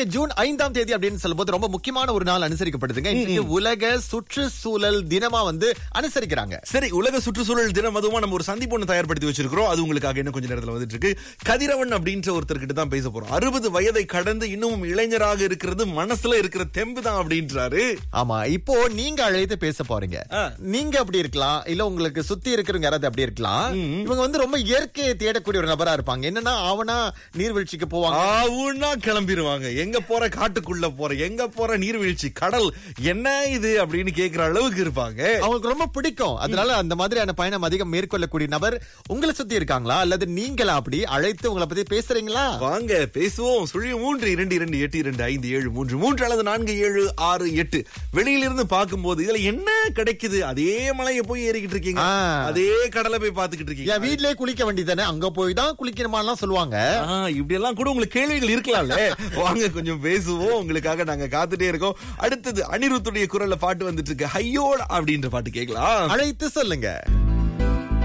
இன்னைக்கு ஜூன் ஐந்தாம் தேதி அப்படின்னு சொல்லும்போது ரொம்ப முக்கியமான ஒரு நாள் அனுசரிக்கப்படுதுங்க இன்னைக்கு உலக சுற்றுச்சூழல் தினமா வந்து அனுசரிக்கிறாங்க சரி உலக சுற்றுச்சூழல் தினம் அதுவுமா நம்ம ஒரு சந்திப்பு ஒண்ணு தயார்படுத்தி வச்சிருக்கிறோம் அது உங்களுக்காக இன்னும் கொஞ்ச நேரத்துல வந்துட்டு இருக்கு கதிரவன் அப்படின்ற ஒருத்தர்கிட்ட தான் பேச போறோம் அறுபது வயதை கடந்து இன்னும் இளைஞராக இருக்கிறது மனசுல இருக்கிற தெம்பு தான் அப்படின்றாரு ஆமா இப்போ நீங்க அழைத்து பேச போறீங்க ஆ. நீங்க அப்படி இருக்கலாம் இல்ல உங்களுக்கு சுத்தி இருக்கிறவங்க யாராவது அப்படி இருக்கலாம் இவங்க வந்து ரொம்ப இயற்கையை தேடக்கூடிய ஒரு நபரா இருப்பாங்க என்னன்னா அவனா நீர்வீழ்ச்சிக்கு போவாங்க ஆவுன்னா கிளம்பிடுவாங்க எங்க போற காட்டுக்குள்ள போற எங்க போற நீர்வீழ்ச்சி கடல் என்ன இது அப்படின்னு கேக்குற அளவுக்கு இருப்பாங்க அவங்களுக்கு ரொம்ப பிடிக்கும் அதனால அந்த மாதிரியான பயணம் அதிகம் மேற்கொள்ளக்கூடிய நபர் உங்களை சுத்தி இருக்காங்களா அல்லது நீங்களா அப்படி அழைத்து உங்களை பத்தி பேசுறீங்களா வாங்க பேசுவோம் சுழிய மூன்று இரண்டு இரண்டு எட்டு இரண்டு ஐந்து ஏழு மூன்று மூன்று அல்லது நான்கு ஏழு ஆறு எட்டு வெளியில இருந்து பார்க்கும்போது இதுல என்ன கிடைக்குது அதே மலையை போய் ஏறிக்கிட்டு இருக்கீங்க ஆ. அதே கடலை போய் பாத்துக்கிட்டு இருக்கீங்க என் வீட்லயே குளிக்க வேண்டியதானே அங்க போய் தான் குளிக்கணுமாலாம் சொல்லுவாங்க ஆ, இப்படி எல்லாம் கூட உங்களுக்கு கேள்விகள் இருக்கலாம்ல வாங்க கொஞ்சம் பேசுவோம் உங்களுக்காக நாங்க காத்துட்டே இருக்கோம் அடுத்தது அனிருத்துடைய குரல்ல பாட்டு வந்துட்டு இருக்கு ஹையோட அப்படின்ற பாட்டு கேட்கலாம் அழைத்து சொல்லுங்க